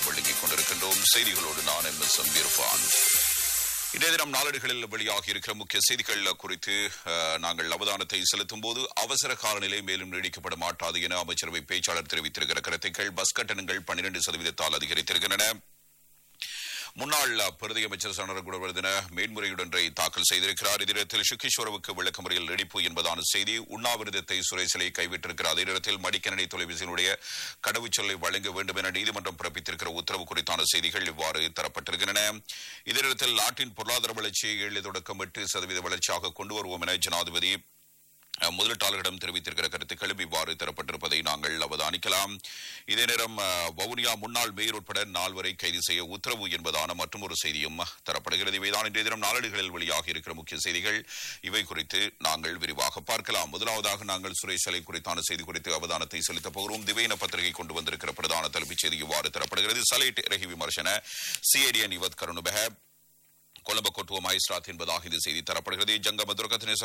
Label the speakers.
Speaker 1: உங்களுக்காக வழங்கிக் கொண்டிருக்கின்றோம் செய்திகளோடு நான் எம் எஸ் இர்ஃபான் இன்றைய தினம் நாளேடுகளில் வெளியாகி இருக்கிற முக்கிய செய்திகள் குறித்து அஹ், நாங்கள் அவதானத்தை செலுத்தும் போது அவசர காலநிலை மேலும் நீடிக்கப்பட மாட்டாது என அமைச்சரவை பேச்சாளர் தெரிவித்திருக்கிற கருத்துக்கள் பஸ் கட்டணங்கள் பன்னிரண்டு சதவீதத்தால் அதிகரித்திருக்கின்றன முன்னாள் பிரதி அமைச்சர் சனரகுடவர்தன மேன்முறையீடொன்றை தாக்கல் செய்திருக்கிறார் இதிரத்தில் சுக்கீஸ்வரவுக்கு விளக்கமுறையில் நடிப்பு என்பதான செய்தி உண்ணாவிரதத்தை சுரேசலை கைவிட்டிருக்கிறார் அதே நேரத்தில் மடிக்கணனி தொலைபேசியினுடைய கடவுச்சொல்லை வழங்க வேண்டும் என நீதிமன்றம் பிறப்பித்திருக்கிற உத்தரவு குறித்தான செய்திகள் இவ்வாறு தரப்பட்டிருக்கின்றன இதே நேரத்தில் நாட்டின் பொருளாதார வளர்ச்சியை ஏழு தொடக்கம் எட்டு சதவீத வளர்ச்சியாக கொண்டு வருவோம் என ஜனாதிபதி அஹ், முதலீட்டாளர்களிடம் தெரிவித்திருக்கிற கருத்துக்களும் இவ்வாறு தரப்பட்டிருப்பதை நாங்கள் அவதானிக்கலாம் இதே நேரம் அஹ், வவுனியா முன்னாள் மேயர் உட்பட நால்வரை கைது செய்ய உத்தரவு என்பதான மற்றொரு செய்தியும் தரப்படுகிறது இவைதான் இன்றைய தினம் நாளேடுகளில் வெளியாகி இருக்கிற முக்கிய செய்திகள் இவை குறித்து நாங்கள் விரிவாக பார்க்கலாம் முதலாவதாக நாங்கள் சுரேஷ் அலை குறித்தான செய்தி குறித்து அவதானத்தை செலுத்தப் போகிறோம் திவேன பத்திரிகை கொண்டு வந்திருக்கிற பிரதான தலைப்புச் செய்தி இவ்வாறு தரப்படுகிறது சலைட் ரஹி விமர்சன சிஏடிஎன் இவத் கருணுபக கொலம்ப கொட்டுவ மைஸ்ராத் என்பதாக இது செய்தி தரப்படுகிறது ஜங்கம துர்கத்தின